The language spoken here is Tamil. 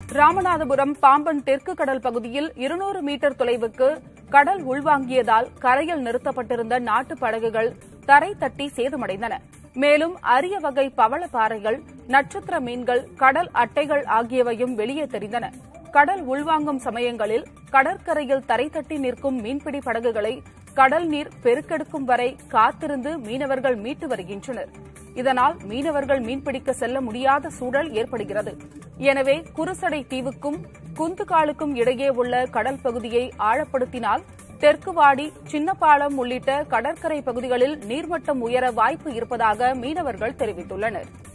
ராமநாதபுரம் பாம்பன் தெற்கு கடல் பகுதியில் இருநூறு மீட்டர் தொலைவுக்கு கடல் உள்வாங்கியதால் கரையில் நிறுத்தப்பட்டிருந்த நாட்டு படகுகள் தரை தட்டி சேதமடைந்தன மேலும் அரிய வகை பவள பாறைகள் நட்சத்திர மீன்கள் கடல் அட்டைகள் ஆகியவையும் வெளியே தெரிந்தன கடல் உள்வாங்கும் சமயங்களில் கடற்கரையில் தரை தட்டி நிற்கும் மீன்பிடி படகுகளை கடல் நீர் பெருக்கெடுக்கும் வரை காத்திருந்து மீனவர்கள் மீட்டு வருகின்றனர் இதனால் மீனவர்கள் மீன்பிடிக்க செல்ல முடியாத சூழல் ஏற்படுகிறது எனவே குருசடை தீவுக்கும் குந்துகாலுக்கும் இடையே உள்ள கடல் பகுதியை ஆழப்படுத்தினால் தெற்குவாடி சின்னப்பாலம் உள்ளிட்ட கடற்கரை பகுதிகளில் நீர்மட்டம் உயர வாய்ப்பு இருப்பதாக மீனவர்கள் தெரிவித்துள்ளனர்